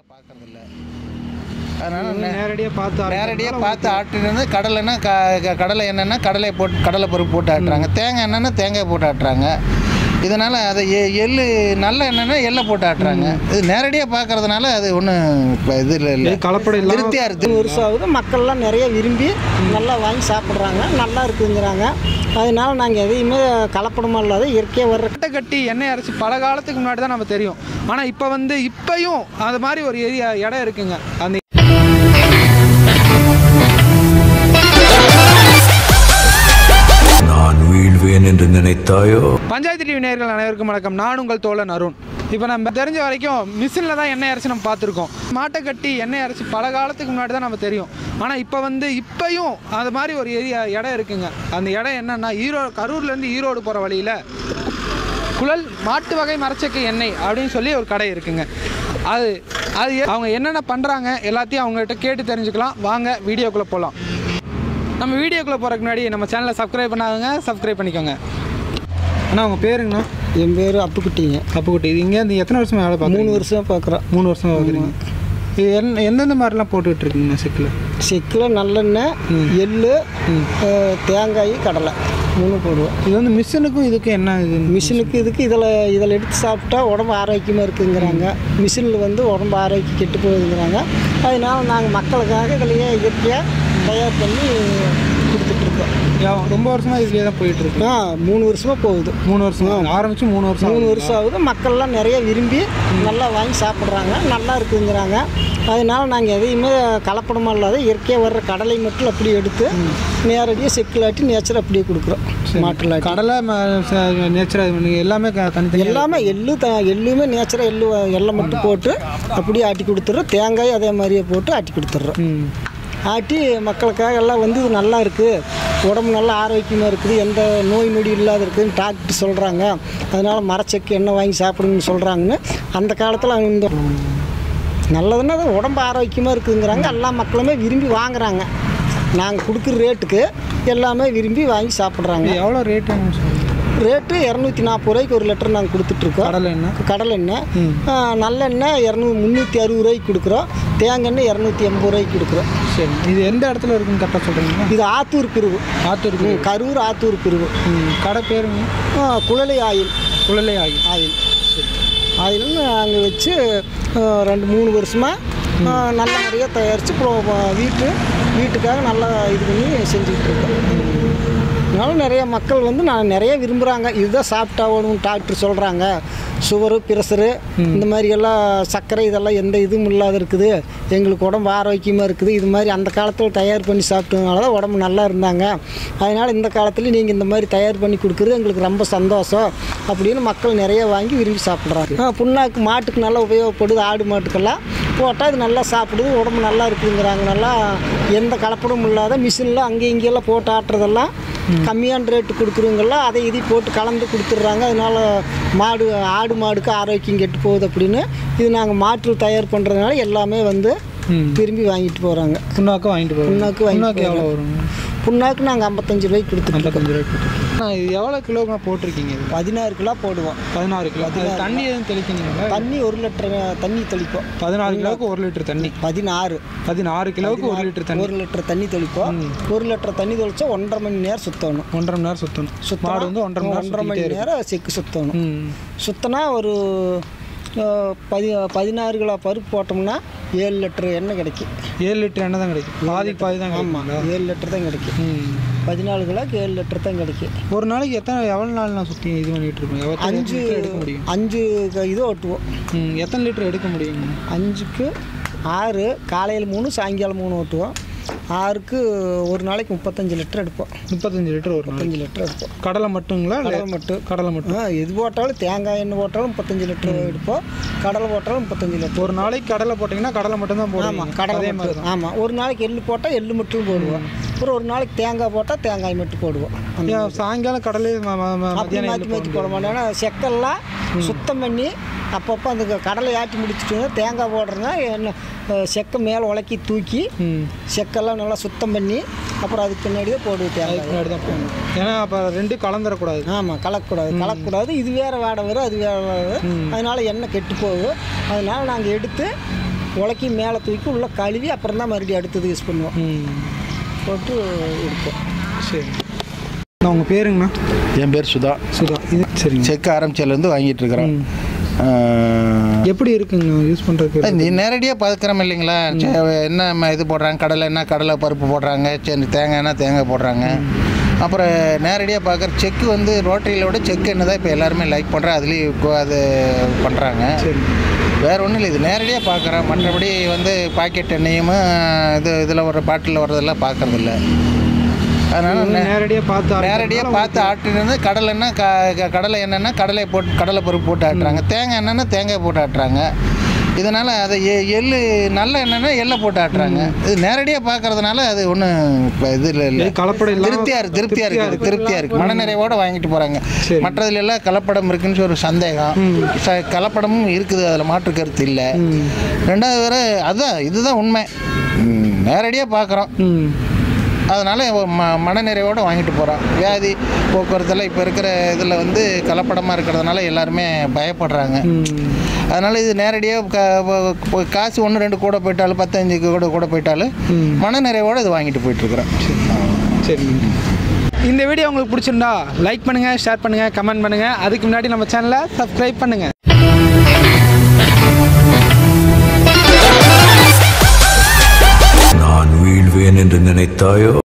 பார்க்கறதில்ல அதனால் நேரடியாக பார்த்து நேரடியாக பார்த்து ஆட்டுறது கடலைன்னா க க- கடலை எண்ணெய்னா கடலை போட்டு கடலை பருப்பு போட்டு ஆட்டுறாங்க தேங்காய் எண்ணெய்னா தேங்காய் போட்டு ஆட்டுறாங்க இதனால் அதை எ- எள்ளு நல்ல எண்ணெய்னா எள்ளை போட்டு ஆட்டுறாங்க இது நேரடியாக பார்க்கறதுனால அது ஒன்றும் இது இல்லை இல்லை கலப்படம் இல்லாமல் திருப்தியாக இருக்குது வருஷம் ஆகுது மக்கள்லாம் நிறைய விரும்பி நல்லா வாங்கி சாப்பிட்றாங்க நல்லா இருக்குங்கிறாங்க அதனால நாங்கள் எதையுமே கலப்படமாக இல்லாத இயற்கையாக வர்ற கட்டை கட்டி எண்ணெய் அரைச்சி பல காலத்துக்கு முன்னாடி தான் நம்ம தெரியும் ஆனால் இப்போ வந்து இப்பயும் அது மாதிரி ஒரு ஏரியா இடம் இருக்குங்க அந்த நான் வீழ்வேன் என்று நினைத்தாயோ பஞ்சாயத்து டிவி நேயர்கள் அனைவருக்கும் வணக்கம் நான் உங்கள் தோழன் அருண் இப்போ நம்ம தெரிஞ்ச வரைக்கும் மிஷினில் தான் எண்ணெய் அரைச்சி நம்ம பார்த்துருக்கோம் மாட்டை கட்டி எண்ணெய் அரைச்சி பல காலத்துக்கு முன்னாடி தான் நம்ம தெரியும் ஆனால் இப்போ வந்து இப்பயும் அது மாதிரி ஒரு ஏரியா இடம் இருக்குங்க அந்த இடம் என்னன்னா ஈரோடு கரூர்லேருந்து ஈரோடு போகிற வழியில் குழல் மாட்டு வகை மரச்செக்கு எண்ணெய் அப்படின்னு சொல்லி ஒரு கடை இருக்குங்க அது அது எ- அவங்க என்னென்ன பண்ணுறாங்க எல்லாத்தையும் அவங்ககிட்ட கேட்டு தெரிஞ்சுக்கலாம் வாங்க வீடியோக்குள்ளே போகலாம் நம்ம வீடியோக்குள்ளே போகிறதுக்கு முன்னாடி நம்ம சேனலை சப்ஸ்கிரைப் பண்ணாதவங்க சப்ஸ்கிரைப் பண்ணிக்கோங்க அண்ணா உங்கள் பேருங்கண்ணா என் பேர் அப்புக்குட்டிங்க கப்புக்குட்டி இது இங்கே இந்த எத்தனை வருஷமா வேலை பார்க்குறீங்க மூணு வருஷம் பார்க்குறோம் மூணு வருஷமா பார்க்குறீங்க இது எந்த எந்தெந்த மாதிரிலாம் போட்டுக்கிட்டு இருக்கீங்க செக்கில் செக்கில் நல்லெண்ணெய் எள்ளு அஹ், தேங்காய் கடலை மூணு போடுவோம் இது வந்து மிஷினுக்கும் இதுக்கும் என்ன இது மிஷினுக்கு இதுக்கு இதில் இதில் எடுத்து சாப்பிட்டா உடம்பு ஆரோக்கியமாக இருக்குங்கிறாங்க மிஷினில் வந்து உடம்பு ஆரோக்கியம் கெட்டு போகுதுங்கிறாங்க அதனால நாங்கள் மக்களுக்காக இதிலேயே இயற்கையாக தயார் பண்ணி கொடுத்துட்ருக்கோம் யா- ரொம்ப வருஷமா இதுலேயே தான் போயிட்டு இருக்கு ஆ மூணு வருஷமாக போகுது மூணு வருஷம் ஆரம்பிச்சு மூணு வருஷம் மூணு ஆகுது. வருஷம் ஆகுது மக்கள்லாம் நிறைய விரும்பி நல்லா வாங்கி சாப்பிட்றாங்க நல்லா இருக்குங்கிறாங்க அதனால நாங்கள் எதையுமே கலப்படமாக இல்லாத இயற்கையாக வர்ற கடலை மட்டும் அப்படியே எடுத்து நேரடியாக செக்கிலாட்டி நேச்சர் அப்படியே கொடுக்குறோம் மாட்டுலாட்டி கடலை நேச்சர் எல்லாமே க- தனித்தனியா எல்லாமே எள்ளு த எள்ளுமே நேச்சராக எள்ளு எள்ளை மட்டும் போட்டு அப்படியே ஆட்டி கொடுத்துட்றோம் தேங்காய் அதே மாதிரியே போட்டு ஆட்டி கொடுத்துட்றோம் ம் ஆட்டி மக்களுக்காக எல்லாம் வந்து இது நல்லா இருக்குது உடம்பு நல்லா ஆரோக்கியமாக இருக்குது எந்த நோய் நொடி இல்லாத இருக்குதுன்னு டாக்டர் சொல்கிறாங்க அதனால் மரச்செக்கு எண்ணெய் வாங்கி சாப்பிடுங்கன்னு சொல்கிறாங்கன்னு அந்த காலத்தில் இந்த நல்லதுன்னா அது உடம்பு ஆரோக்கியமாக இருக்குதுங்கிறாங்க எல்லா மக்களுமே விரும்பி வாங்குறாங்க நாங்கள் கொடுக்குற ரேட்டுக்கு எல்லாமே விரும்பி வாங்கி சாப்பிட்றாங்க இது எவ்வளோ ரேட்டு ரேட்டு இரநூத்தி நாற்பது ரூபாய்க்கு ஒரு லிட்டர் நாங்கள் கொடுத்துட்ருக்கோம் கடலை என்ன கடலெண்ணெய் ஆ, நல்லெண்ணெய் இரநூ முந்நூற்றி அறுபது ரூபாய்க்கு கொடுக்குறோம் தேங்காய் இரநூத்தி எண்பது ரூபாய்க்கு கொடுக்குறோம் சரி இது எந்த இடத்துல இருக்குன்னு கரெக்டாக சொல்கிறீங்க இது ஆத்தூர் பிரிவு ஆத்தூர் ம், கரூர் ஆத்தூர் பிரிவு ம் கடை பேருங்க ஆ, குழலை ஆயில் குழலை ஆகி ஆயில் ஆயில்னு அங்கே வச்சு ஆ, ரெண்டு மூணு வருஷமாக நல்ல முறையாக தயாரித்து வீட்டு வீட்டுக்காக நல்லா இது பண்ணி செஞ்சுக்கிட்டு இருக்கோம் அதனால நிறைய மக்கள் வந்து நான் நிறைய விரும்புகிறாங்க இதுதான் சாப்பிட்டாகணும் டாக்டர் சொல்கிறாங்க சுகரு ப்ரெஷரு இந்த மாதிரி எல்லாம் சர்க்கரை இதெல்லாம் எந்த இதுவும் இல்லாத இருக்குது எங்களுக்கு உடம்பு ஆரோக்கியமாக இருக்குது இது மாதிரி அந்த காலத்தில் தயார் பண்ணி சாப்பிட்டதுனால தான் உடம்பு நல்லா இருந்தாங்க அதனால் இந்த காலத்தில் நீங்கள் இந்த மாதிரி தயார் பண்ணி கொடுக்குறது எங்களுக்கு ரொம்ப சந்தோஷம் அப்படின்னு மக்கள் நிறைய வாங்கி விரும்பி சாப்பிட்றாங்க ஆ, புண்ணாக்கு மாட்டுக்கு நல்லா உபயோகப்படுது ஆடு மாட்டுக்கெல்லாம் போட்டால் இது நல்லா சாப்பிடுது உடம்பு நல்லா இருக்குங்கிறாங்க நல்லா எந்த கலப்படமும் இல்லாத மிஷினில் அங்கே இங்கெல்லாம் போட்டு ஆட்டுறதெல்லாம் கம்மியான ரேட்டு கொடுக்குறவங்கெல்லாம் அதை இதையும் போட்டு கலந்து கொடுத்துட்றாங்க அதனால மாடு ஆடு மாடுக்கு ஆரோக்கியம் கெட்டு போகுது அப்படின்னு இது நாங்கள் மாற்று தயார் பண்ணுறதுனால எல்லாமே வந்து ம் விரும்பி வாங்கிட்டு போகிறாங்க புண்ணாக்கு வாங்கிட்டு போகிறோம் புண்ணாக்கு வாங்கிட்டு புண்ணாக்கு எவ்வளோ வரும் புண்ணாக்கு நாங்கள் ஐம்பத்தஞ்சு ரூபாய்க்கு கொடுத்துட்டு ஐம்பத்தஞ்சு ரூபாய் கொடுத்துருக்கோம் இது எவ்வளோ கிலோக்கு போட்டிருக்கீங்க இது பதினாறு கிலோ போடுவோம் பதினாறு கிலோ அது தண்ணி எதுவும் தெளிக்கிறீங்களா தண்ணி ஒரு லிட்டர் தண்ணி தெளிப்போம் பதினாறு கிலோவுக்கு ஒரு லிட்டர் தண்ணி பதினாறு பதினாறு கிலோவுக்கு ஒரு லிட்டர் தண்ணி ஒரு லிட்டர் தண்ணி தெளிப்போம் ஒரு லிட்டர் தண்ணி தெளிச்சா ஒன்றரை மணி நேரம் சுத்தணும் ஒன்றரை மணி நேரம் சுற்றணும் சுத்தமா மாடு வந்து ஒன்றரை மணி நேரம் ஒன்றரை மணி சுற்றிக்கிட்டே நேரம் செக்கு சுத்தணும் இருக்கும் ம் சுத்தினா ஒரு அஹ், பதி பதினாறு கிலோ பருப்பு போட்டோம்னா ஏழு லிட்டர் எண்ணெய் கிடைக்கும் ஏழு லிட்டர் எண்ணெய் தான் கிடைக்கும் பாதி பாதி தான் கிடைக்குங்களா ஏழு லிட்டர் தான் கிடைக்கும் ம் பதினாலு கிலோக்கு ஏழு லிட்டர் தான் கிடைக்கும் ஒரு நாளைக்கு எத்தனை எவ்வளோ நாள் நான் சுற்றி இது பண்ணிட்டு இருப்பேன் எவ்வளோ அஞ்சு லிட்டர் எடுக்க முடியும் அஞ்சு க- இது ஓட்டுவோம் ம் எத்தனை லிட்டர் எடுக்க முடியுங்க அஞ்சுக்கு ஆறு காலையில் மூணு சாயங்காலம் மூணு ஓட்டுவோம் ஆறுக்கு ஒரு நாளைக்கு முப்பத்தஞ்சு லிட்டர் எடுப்போம் முப்பத்தஞ்சு லிட்டர் ஒரு நாள் முப்பத்தஞ்சு லிட்டர் எடுப்போம் கடலை மட்டுங்களா இல்லை கடலை மட்டும் கடலை மட்டும் ஆ எது போட்டாலும் தேங்காய் எண்ணெய் போட்டாலும் முப்பத்தஞ்சு லிட்டர் எடுப்போம் கடலை போட்டாலும் முப்பத்தஞ்சு லிட்டர் ஒரு நாளைக்கு கடலை போட்டிங்கன்னா கடலை மட்டும் தான் ஆமாம் போடுவோம் கடலை அதே மாதிரி மட்டும் ஆமாம் ஒரு நாளைக்கு எள்ளு போட்டால் எள்ளு மட்டும் போடுவோம் அப்புறம் ஒரு நாளைக்கு தேங்காய் போட்டால் தேங்காய் மட்டும் போடுவோம் அந்த ஏன் சாயங்காலம் கடலை ம- ம- ம- அப்படி மத்தியானம் மாற்றி எள்ளு மாற்றி போட மாட்டோம் ஏன்னா செக்கெல்லாம் சுத்தம் பண்ணி அப்பப்போ அந்த கடலை ஆட்டி முடிச்சுட்டு தேங்காய் போடுறதுனா என்ன அஹ், செக்கை மேலே உலக்கி தூக்கி ம் செக்கெல்லாம் நல்லா சுத்தம் பண்ணி அப்புறம் அதுக்கு பின்னாடி தான் போடுவோம் தேங்காய் முன்னாடி தான் போடணும் ஏன்னா அப்போ ரெண்டும் கலந்துடக்கூடாது ஆமாம் கலக்கக்கூடாது கலக்கக்கூடாது இது வேறு வாடை வரும் அது வேறு வாடை வரும் அதனால எண்ணெய் கெட்டு போகும் அதனால நாங்கள் எடுத்து உலக்கி மேலே தூக்கி உள்ளே கழுவி அப்புறம் தான் மறுபடியும் அடுத்தது யூஸ் பண்ணுவோம் ம் போட்டு எடுப்போம் சரி நான் உங்கள் பேருங்கண்ணா என் பேர் சுதா சுதா இது சரிங்க செக் ஆரம்பிச்சதுலேருந்து வாங்கிட்டு இருக்கிறோம் எப்படி இருக்குங்க யூஸ் பண்ணுறதுக்கு நீ நேரடியாக பார்க்குறோம் இல்லைங்களா சே, என்ன ம- இது போடுறாங்க கடலை என்ன கடலை பருப்பு போடுறாங்க சரி தேங்காய்னா தேங்காய் போடுறாங்க அப்புறம் நேரடியாக பார்க்குற செக்கு வந்து ரோட்டரியில் விட செக்கு என்ன தான் இப்போ எல்லாருமே லைக் பண்ணுறேன் அதுலேயும் அது பண்ணுறாங்க சரி வேறு ஒன்றும் இல்லை இது நேரடியாக பார்க்குறேன் மற்றபடி வந்து பாக்கெட் எண்ணெயும் இது இதில் வர பாட்டிலில் வர்றதெல்லாம் பார்க்கறதில்ல அதனால் நேரடியாக பார்த்து நேரடியாக பார்த்து ஆட்டினது கடலை எண்ணெய் க க- கடலை எண்ணெய்னா கடலை போட்டு கடலை பருப்பு போட்டு ஆட்டுறாங்க தேங்காய் எண்ணெய்னா தேங்காய் போட்டு ஆட்டுறாங்க இதனால் அதை எ- எள்ளு நல்ல எண்ணெய்னா எள்ளை போட்டு ஆட்டுறாங்க இது நேரடியாக பார்க்கறதுனால அது ஒன்றும் இப்போ இது இல்லை இல்லை இது கலப்படம் இல்லாம திருப்தியாக இருக்கு திருப்தியாக இருக்குது திருப்தியாக இருக்குது மனநிறைவோடு வாங்கிட்டு போகிறாங்க சரி. மற்றதுல எல்லாம் கலப்படம் இருக்குன்னு ஒரு சந்தேகம் ச- கலப்படமும் இருக்குது அதில் மாற்று கருத்து இல்லை ரெண்டாவது வேறு அதுதான் இதுதான் உண்மை நேரடியாக பார்க்குறோம் ம் அதனால் ம மனநிறைவோடு வாங்கிட்டு போகிறோம் வியாதி போக்குவரத்தில் இப்போ இருக்கிற இதில் வந்து கலப்படமாக இருக்கிறதுனால எல்லாருமே பயப்படுறாங்க அதனால் இது நேரடியாக க வ- வ- காசு ஒன்று ரெண்டு கூட போயிட்டாலும் பத்தஞ்சு கூட கூட போயிட்டாலும் மனநிறைவோடு இது வாங்கிட்டு போயிட்டுருக்குறோம் சரிங்க இந்த வீடியோ உங்களுக்கு பிடிச்சிருந்தா லைக் பண்ணுங்கள் ஷேர் பண்ணுங்கள் கமெண்ட் பண்ணுங்கள் அதுக்கு முன்னாடி நம்ம சேனலை சப்ஸ்கிரைப் பண்ணுங்கள் நான் வீழ்வேன் என்று நினைத்தாயோ